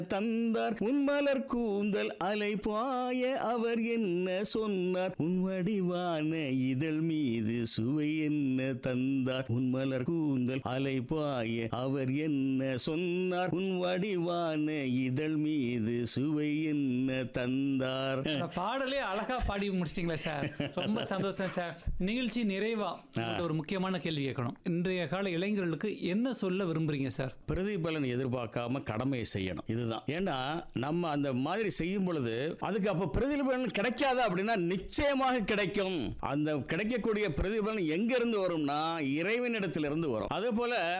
தந்தார் உன்மலர் கூந்தல் அலை பாய அவர் என்ன சொன்னார் உன் வடிவான இதழ் மீது சுவை என்ன தந்தார் உன்மலர் கூந்தல் அலை பாய அவர் என்ன சொன்னார் உன் வடிவான இதழ் மீது சுவை என்ன தந்தார் அந்த பாடலே அழகா பாடி முடிச்சிட்டீங்களா சார் ரொம்ப சந்தோஷம் சார் நிகழ்ச்சி நிறைவா உங்கள்ட்ட ஒரு முக்கியமான கேள்வி கேட்கணும் இன்றைய கால இளைஞர்களுக்கு என்ன சொல்ல விரும்புறீங்க சார் பிரதிபலன் எதிர்பார்க்காம கடமையை செய்யணும் இதுதான் ஏன்னா நம்ம அந்த மாதிரி செய்யும் பொழுது அதுக்கு அப்ப பிரதிபலன் கிடைக்காதா அப்படின்னா நிச்சயமாக கிடைக்கும் அந்த கிடைக்கக்கூடிய பிரதிபலன் எங்க இருந்து வரும்னா இறைவனிடத்திலிருந்து வரும் அதே போல